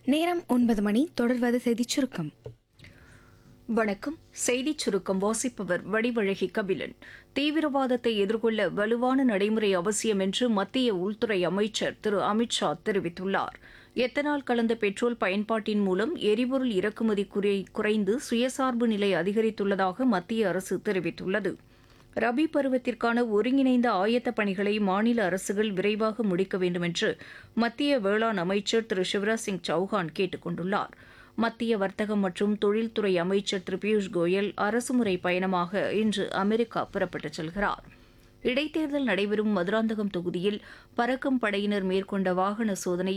நேரம் ஒன்பது மணி தொடர்வது செய்திச் சுருக்கம் வணக்கம் செய்திச் சுருக்கம் வாசிப்பவர் வடிவழகி கபிலன் தீவிரவாதத்தை எதிர்கொள்ள வலுவான நடைமுறை அவசியம் என்று மத்திய உள்துறை அமைச்சர் திரு அமித்ஷா தெரிவித்துள்ளார் எத்தனால் கலந்த பெட்ரோல் பயன்பாட்டின் மூலம் எரிபொருள் இறக்குமதி குறை குறைந்து சுயசார்பு நிலை அதிகரித்துள்ளதாக மத்திய அரசு தெரிவித்துள்ளது ரபி பருவத்திற்கான ஒருங்கிணைந்த ஆயத்த பணிகளை மாநில அரசுகள் விரைவாக முடிக்க வேண்டும் என்று மத்திய வேளாண் அமைச்சர் திரு சிவராஜ் சிங் சௌஹான் கேட்டுக் கொண்டுள்ளார் மத்திய வர்த்தகம் மற்றும் தொழில்துறை அமைச்சர் திரு பியூஷ் கோயல் அரசுமுறை பயணமாக இன்று அமெரிக்கா புறப்பட்டுச் செல்கிறார் இடைத்தேர்தல் நடைபெறும் மதுராந்தகம் தொகுதியில் பறக்கும் படையினர் மேற்கொண்ட வாகன சோதனையில்